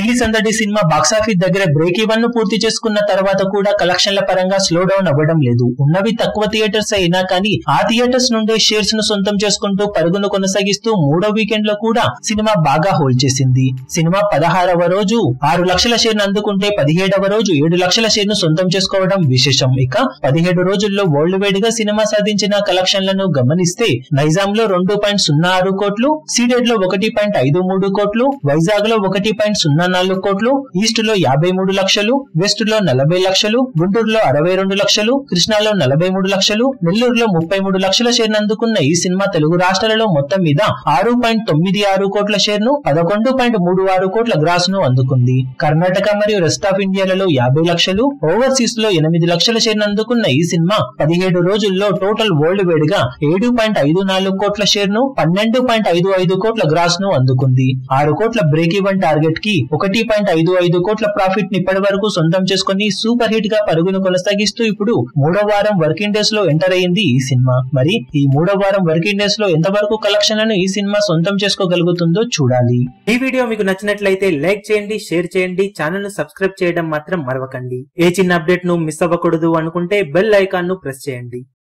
పిల్లి సందడి సినిమా బాక్సాఫీస్ దగ్గర బ్రేక్ ఈవెన్ ను పూర్తి చేసుకున్న తర్వాత కూడా కలెక్షన్ల పరంగా స్లో డౌన్ అవ్వడం లేదు ఉన్నవి తక్కువ థియేటర్స్ అయినా కానీ ఆ థియేటర్స్ నుండే షేర్స్ ను సొంతం చేసుకుంటూ పరుగును కొనసాగిస్తూ మూడో వీకెండ్ లో కూడా సినిమా బాగా హోల్డ్ చేసింది సినిమా పదహారవ రోజు ఆరు లక్షల షేర్ అందుకుంటే పదిహేడవ రోజు ఏడు లక్షల షేర్ ను సొంతం చేసుకోవడం విశేషం ఇక పదిహేడు రోజుల్లో వరల్డ్ వైడ్ గా సినిమా సాధించిన కలెక్షన్లను గమనిస్తే నైజాం లో రెండు పాయింట్ సున్నా ఆరు కోట్లు సీడెడ్ లో ఒకటి పాయింట్ ఐదు మూడు కోట్లు వైజాగ్ లో ఒకటి పాయింట్ సున్నా నాలుగు కోట్లు ఈస్ట్ లో యాభై మూడు లక్షలు వెస్ట్ లో నలభై లక్షలు గుంటూరులో అరవై రెండు లక్షలు కృష్ణాలో నలభై మూడు లక్షలు నెల్లూరులో ముప్పై మూడు లక్షల షేర్ అందుకున్న ఈ సినిమా తెలుగు రాష్ట్రాలలో మొత్తం మీద ఆరు పాయింట్ తొమ్మిది ఆరు కోట్ల షేర్ ను పదకొండు పాయింట్ మూడు ఆరు కోట్ల గ్రాస్ ను అందుకుంది కర్ణాటక మరియు రెస్ట్ ఆఫ్ ఇండియాలలో యాభై లక్షలు ఓవర్సీస్ లో ఎనిమిది లక్షల షేర్ అందుకున్న ఈ సినిమా పదిహేడు రోజుల్లో టోటల్ వరల్డ్ వైడ్ గా ఏడు పాయింట్ ఐదు నాలుగు కోట్ల షేర్ ను పన్నెండు పాయింట్ ఐదు ఐదు కోట్ల గ్రాస్ ను అందుకుంది ఆరు కోట్ల బ్రేక్ ఈవెన్ టార్గెట్ కి ఒకటి పాయింట్ ఐదు ఐదు కోట్ల ప్రాఫిట్ ని ఇప్పటి వరకు సొంతం చేసుకుని సూపర్ హిట్ గా పరుగును కొనసాగిస్తూ ఇప్పుడు మూడో వారం వర్కింగ్ డేస్ లో ఎంటర్ అయింది ఈ సినిమా మరి ఈ మూడో వారం వర్కింగ్ డేస్ లో ఎంతవరకు కలెక్షన్లను ఈ సినిమా సొంతం చేసుకోగలుగుతుందో చూడాలి ఈ వీడియో మీకు నచ్చినట్లయితే లైక్ చేయండి షేర్ చేయండి ఛానల్ ను సబ్స్క్రైబ్ చేయడం మాత్రం మరవకండి ఏ చిన్న అప్డేట్ ను మిస్ అవ్వకూడదు అనుకుంటే బెల్ ఐకాన్ ను ప్రెస్ చేయండి